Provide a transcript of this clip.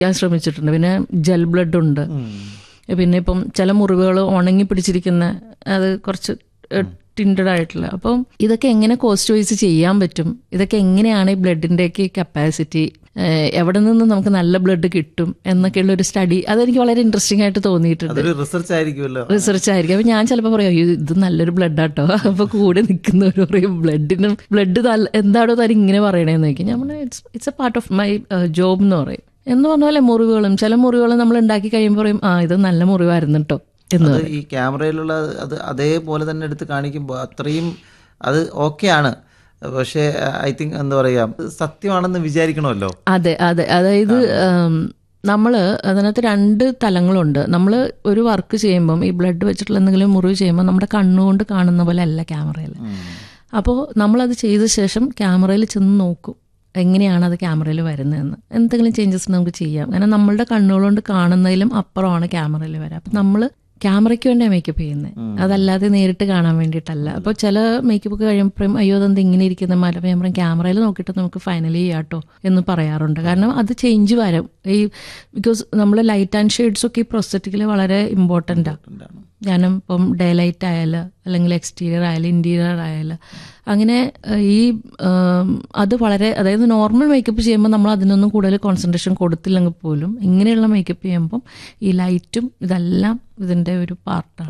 ഞാൻ ശ്രമിച്ചിട്ടുണ്ട് പിന്നെ ജെൽ ബ്ലഡ് ഉണ്ട് പിന്നെ ഇപ്പം ചില മുറിവുകൾ ഉണങ്ങി പിടിച്ചിരിക്കുന്ന അത് കുറച്ച് ടിൻഡഡ് ആയിട്ടുള്ള അപ്പം ഇതൊക്കെ എങ്ങനെ കോസ്റ്റ് വൈസ് ചെയ്യാൻ പറ്റും ഇതൊക്കെ എങ്ങനെയാണ് ഈ ബ്ലഡിൻ്റെയൊക്കെ കപ്പാസിറ്റി എവിടെ നിന്ന് നമുക്ക് നല്ല ബ്ലഡ് കിട്ടും എന്നൊക്കെയുള്ള ഒരു സ്റ്റഡി അതെനിക്ക് വളരെ ഇൻട്രസ്റ്റിംഗ് ആയിട്ട് തോന്നിയിട്ടുണ്ട് അതൊരു റിസർച്ച് ആയിരിക്കുമല്ലോ റിസർച്ച് ആയിരിക്കും അപ്പൊ ഞാൻ ചിലപ്പോൾ പറയും "അയ്യോ, ഇത് നല്ലൊരു ബ്ലഡ് ആട്ടോ അപ്പൊ കൂടെ നിൽക്കുന്നവർ പറയും ബ്ലഡിനും ബ്ലഡ് എന്താണോ താൻ ഇങ്ങനെ പറയണേന്ന് ചോദിക്കും ഞാൻ പറഞ്ഞു it's it's a part of my job എന്ന് പറയും എന്ന് പറഞ്ഞ പോലെ മുറിവുകളും ചില മുറിവുകളും നമ്മൾ ഉണ്ടാക്കി കഴിയുമ്പോൾ പറയും ആ ഇത് നല്ല മുറിവായിരുന്നു കേട്ടോ എന്ന് അത് ഈ ക്യാമറയിലുള്ള അത് അതേപോലെ തന്നെ എടുത്ത് കാണിക്കുമ്പോൾ അത്രയും അത് ഓക്കെയാണ് പക്ഷേ ഐ തിങ്ക് എന്താ പറയുക സത്യമാണെന്ന് വിചാരിക്കണമല്ലോ അതെ അതെ അതായത് നമ്മൾ അതിനകത്ത് രണ്ട് തലങ്ങളുണ്ട് നമ്മൾ ഒരു വർക്ക് ചെയ്യുമ്പം ഈ ബ്ലഡ് വെച്ചിട്ടുള്ള എന്തെങ്കിലും മുറിവ് ചെയ്യുമ്പോൾ നമ്മുടെ കണ്ണുകൊണ്ട് കാണുന്ന പോലെ അല്ല ക്യാമറയിൽ അപ്പോൾ നമ്മളത് ചെയ്ത ശേഷം ക്യാമറയിൽ ചെന്ന് നോക്കും എങ്ങനെയാണ് അത് ക്യാമറയിൽ വരുന്നതെന്ന് എന്തെങ്കിലും ചേഞ്ചസ് നമുക്ക് ചെയ്യാം കാരണം നമ്മളുടെ കണ്ണുകളുകൊണ്ട് കാണുന്നതിലും അപ്പുറമാണ് ക്യാമറയിൽ വരാം അപ്പം നമ്മൾ ക്യാമറയ്ക്ക് വേണ്ടിയാണ് മേക്കപ്പ് ചെയ്യുന്നത് അതല്ലാതെ നേരിട്ട് കാണാൻ വേണ്ടിയിട്ടല്ല അപ്പോൾ ചില മേക്കപ്പ് ഒക്കെ കഴിയുമ്പോഴും അയ്യോ അതെന്ത് ഇങ്ങനെ ഇരിക്കുന്ന മല അപ്പോൾ ഞാൻ പറയും ക്യാമറയിൽ നോക്കിയിട്ട് നമുക്ക് ഫൈനലി ചെയ്യാട്ടോ എന്ന് പറയാറുണ്ട് കാരണം അത് ചേഞ്ച് വരും ഈ ബിക്കോസ് നമ്മൾ ലൈറ്റ് ആൻഡ് ഷെയ്ഡ്സ് ഒക്കെ ഈ പ്രൊസറ്റിക്കിൽ വളരെ ഇമ്പോർട്ടൻ്റാണ് ഞാനും ഇപ്പം ഡേ ലൈറ്റ് ആയാലും അല്ലെങ്കിൽ എക്സ്റ്റീരിയർ ആയാലും ഇൻറ്റീരിയർ ആയാലും അങ്ങനെ ഏഹ്, ഈ ഏം, അത് വളരെ അതായത് നോർമൽ മേക്കപ്പ് ചെയ്യുമ്പോൾ നമ്മൾ അതിനൊന്നും കൂടുതൽ കോൺസെൻട്രേഷൻ കൊടുത്തില്ലെങ്കിൽ പോലും ഇങ്ങനെയുള്ള മേക്കപ്പ് ചെയ്യുമ്പം ഈ ലൈറ്റും ഇതെല്ലാം ഇതിൻ്റെ ഒരു പാർട്ടാണ്